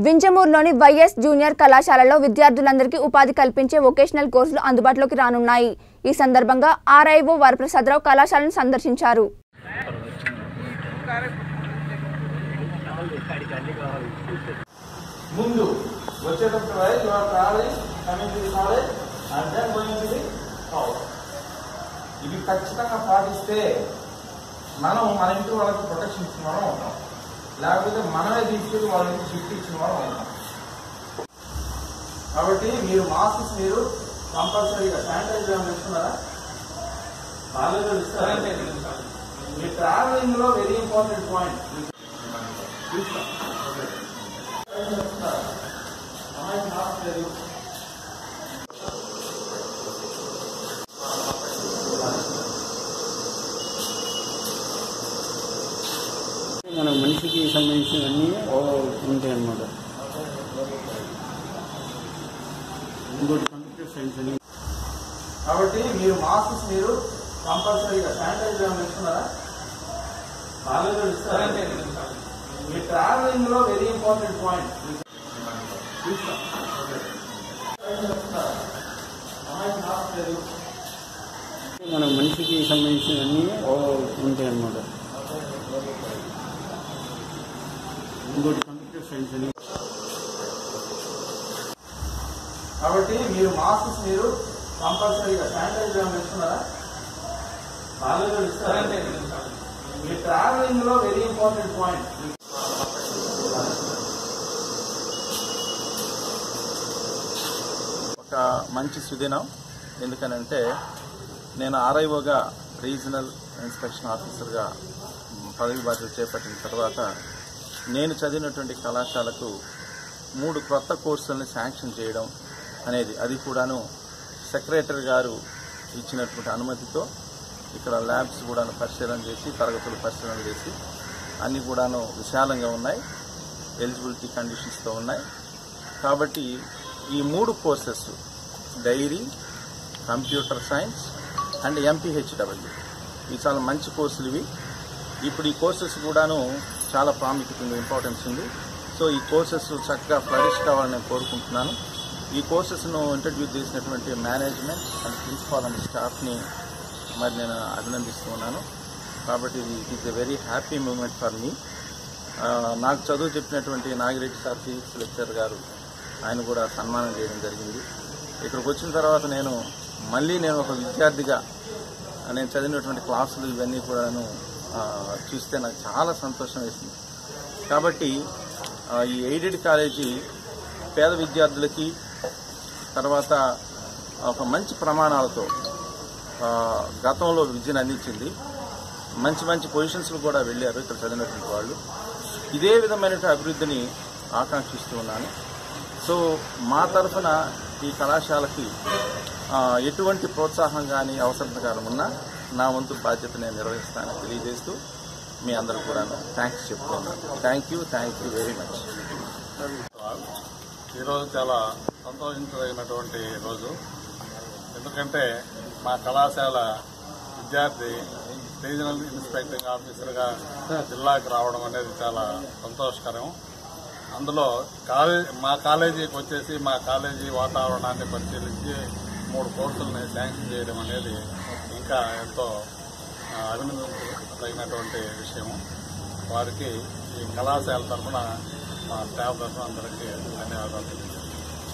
వింజమూరులోని YS junior కళాశాలలో విద్యార్థులందరికీ ఉపాధి కల్పించే వొకేషనల్ కోర్సులు అందుబాటులోకి రానున్నాయి ఈ సందర్భంగా ఆర్ఐఓ వరప్రసాదరావు కళాశాలను సందర్శించారు ముందు వచ్చేటప్పుడు right you are travelling coming to the college and then going to the house ఇవి ఖచ్చితంగా పాటిస్తే మనం మన ఇంటి వాళ్ళకి ప్రొటెక్షన్ ఇచ్చిన వాళ్ళం ఉంటాం లేకపోతే మనమే తీసుకెళ్ళి వాళ్ళ ఇంటి షిఫ్ట్ ఇచ్చిన వాళ్ళం ఉంటాం కాబట్టి మీరు మాస్క్స్ మీరు కంపల్సరీగా శానిటైజర్ ఏమైనా ఇస్తున్నారా కాలేజీలో ఇస్తారా మీ ట్రావెలింగ్ లో వెరీ ఇంపార్టెంట్ పాయింట్ అమ్మాయికి మాస్క్ లేదు మన మనిషికి సంబంధించినవన్నీ ఉంటాయి అన్నమాట ఇంకోటి కంప్యూటర్ సైన్స్ అని కాబట్టి మీరు మాస్క్స్ మీరు కంపల్సరీగా శానిటైజర్ ఏమైనా ఇస్తున్నారా కాలేజీలో ఇస్తారా మీ ట్రావెలింగ్ లో వెరీ ఇంపార్టెంట్ పాయింట్ అమ్మాయికి మాస్క్ లేదు మన మనిషికి సంబంధించినవన్నీ ఉంటాయి అన్నమాట ఇంకోటి కంప్యూటర్ సైన్స్ అని కాబట్టి మీరు మాస్క్స్ మీరు కంపల్సరీగా శానిటైజర్ ఏమైనా ఇస్తున్నారా కాలేజీలో ఇస్తారా మీ ట్రావెలింగ్ లో వెరీ ఇంపార్టెంట్ పాయింట్ ఒక మంచి సుదినం ఎందుకనంటే నేను ఆర్ఐఓగా రీజనల్ ఇన్స్పెక్షన్ ఆఫీసర్గా పదవి బాధ్యత చేపట్టిన తర్వాత నేను చదివినటువంటి కళాశాలకు మూడు క్రొత్త కోర్సులను శాంక్షన్ చేయడం అనేది అది కూడాను సెక్రటరీ గారు ఇచ్చినటువంటి అనుమతితో ఇక్కడ ల్యాబ్స్ కూడాను పరిశీలన చేసి తరగతులు పరిశీలన చేసి అన్నీ కూడాను విశాలంగా ఉన్నాయి ఎలిజిబిలిటీ కండిషన్స్తో ఉన్నాయి కాబట్టి ఈ మూడు courses dairy computer science and MPHW ఇవి చాలా మంచి కోర్సులు ఇవి ఇప్పుడు ఈ కోర్సెస్ కూడాను చాలా ప్రాముఖ్యత ఉంది ఇంపార్టెన్స్ ఉంది సో ఈ కోర్సెస్ చక్కగా ఫ్లరిష్ కావాలని నేను కోరుకుంటున్నాను ఈ కోర్సెస్ను ఇంట్రడ్యూస్ చేసినటువంటి మేనేజ్మెంట్ అండ్ ప్రిన్సిపాల్ అండ్ స్టాఫ్ని మరి నేను అభినందిస్తూ ఉన్నాను కాబట్టి ఇది it is a very happy moment for మీ ఆ, నాకు చదువు చెప్పినటువంటి నాగిరెడ్డి సార్ ఫిజిక్స్ లెక్చర్ గారు ఆయన కూడా సన్మానం చేయడం జరిగింది ఇక్కడికి వచ్చిన తర్వాత నేను మళ్ళీ నేను ఒక విద్యార్థిగా నేను చదివినటువంటి క్లాసులు ఇవన్నీ కూడాను ఆ, చూస్తే నాకు చాలా సంతోషం వేసింది కాబట్టి ఆ, ఈ ఎయిడెడ్ కాలేజీ పేద విద్యార్థులకి తర్వాత ఒక మంచి ప్రమాణాలతో ఆ, గతంలో విద్యను అందించింది మంచి మంచి పొజిషన్స్లు కూడా వెళ్ళారు ఇక్కడ చదివినటువంటి వాళ్ళు ఇదే విధమైన అభివృద్ధిని ఆకాంక్షిస్తూ ఉన్నాను సో మా తరఫున ఈ కళాశాలకి ఆ, ఎటువంటి ప్రోత్సాహం కానీ అవసరం కానీ ఉన్నా నా వంతు బాధ్యత నేను నిర్వహిస్తానని తెలియజేస్తూ మీ అందరూ కూడా థ్యాంక్స్ చెప్తున్నాను thank you thank you very much ఈరోజు చాలా సంతోషించదగినటువంటి రోజు ఎందుకంటే మా కళాశాల విద్యార్థి రీజనల్ ఇన్స్పెక్టింగ్ ఆఫీసర్గా జిల్లాకు రావడం అనేది చాలా సంతోషకరం అందులో కాలేజ్ మా కాలేజీకి వచ్చేసి మా కాలేజీ వాతావరణాన్ని పరిశీలించి మూడు కోర్సుల్ని శాంక్షన్ చేయడం అనేది ఇంకా ఎంతో ఆ, అభినందించదగినటువంటి విషయము వారికి ఈ కళాశాల తరఫున మా స్టాఫ్ తరఫున అందరికీ ధన్యవాదాలు